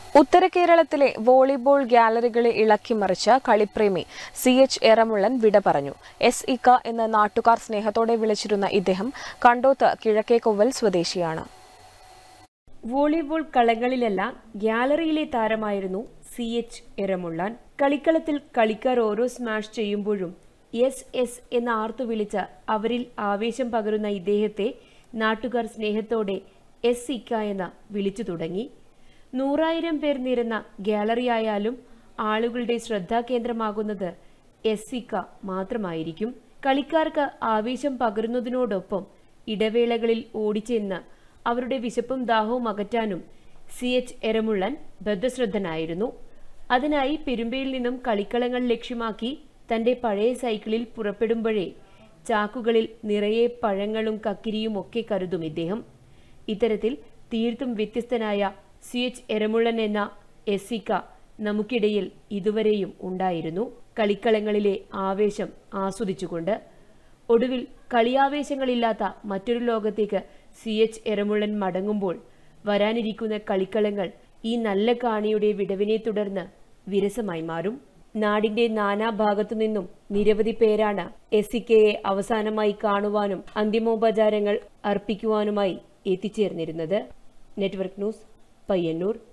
ഉത്തര കേരളത്തിലെ വോളിബോൾ ഗ്യാലറികളെ ഇളക്കിമറിച്ച കളിപ്രേമി സി എച്ച് എറമുള്ളൻ വിട പറഞ്ഞു എസ് ഇക്ക എന്ന നാട്ടുകാർ സ്നേഹത്തോടെ വിളിച്ചിരുന്ന ഇദ്ദേഹം കണ്ടോത്ത് കിഴക്കേക്കൊവ്വൽ സ്വദേശിയാണ് വോളിബോൾ കളങ്ങളിലല്ല ഗ്യാലറിയിലെ താരമായിരുന്നു സി എച്ച് എരമുള്ളാൻ കളിക്കളത്തിൽ കളിക്കാർ ഓരോ സ്മാഷ് ചെയ്യുമ്പോഴും എസ് എസ് എന്ന് ആർത്തു വിളിച്ച അവരിൽ ആവേശം പകരുന്ന ഇദ്ദേഹത്തെ നാട്ടുകാർ സ്നേഹത്തോടെ എസ് ഇക്ക എന്ന് വിളിച്ചു തുടങ്ങി നൂറായിരം പേർ നിരന്ന ഗ്യാലറിയായാലും ആളുകളുടെ ശ്രദ്ധാകേന്ദ്രമാകുന്നത് എസ് ഇക്ക മാത്രമായിരിക്കും കളിക്കാർക്ക് ആവേശം പകരുന്നതിനോടൊപ്പം ഇടവേളകളിൽ ഓടിച്ചെന്ന് അവരുടെ വിശപ്പും ദാഹവും അകറ്റാനും സി എച്ച് എരമുള്ളൻ ബദ്ധശ്രദ്ധനായിരുന്നു അതിനായി പെരുമ്പയിൽ നിന്നും കളിക്കളങ്ങൾ ലക്ഷ്യമാക്കി തന്റെ പഴയ സൈക്കിളിൽ പുറപ്പെടുമ്പോഴേ ചാക്കുകളിൽ നിറയെ പഴങ്ങളും കക്കിരിയും ഒക്കെ കരുതും ഇദ്ദേഹം ഇത്തരത്തിൽ തീർത്തും വ്യത്യസ്തനായ സി എച്ച് എരമുള്ളൻ എന്ന എസിക്ക നമുക്കിടയിൽ ഇതുവരെയും ഉണ്ടായിരുന്നു കളിക്കളങ്ങളിലെ ആവേശം ആസ്വദിച്ചുകൊണ്ട് ഒടുവിൽ കളിയാവേശങ്ങളില്ലാത്ത മറ്റൊരു ലോകത്തേക്ക് സി എച്ച് എരമുള്ളൻ മടങ്ങുമ്പോൾ വരാനിരിക്കുന്ന കളിക്കളങ്ങൾ ഈ നല്ല കാണിയുടെ വിടവിനെ തുടർന്ന് വിരസമായി മാറും നാടിന്റെ നാനാഭാഗത്തു നിന്നും നിരവധി പേരാണ് എസിക്കയെ അവസാനമായി കാണുവാനും അന്തിമോപചാരങ്ങൾ അർപ്പിക്കുവാനുമായി എത്തിച്ചേർന്നിരുന്നത് നെറ്റ്വർക്ക് ന്യൂസ് പയ്യന്നൂർ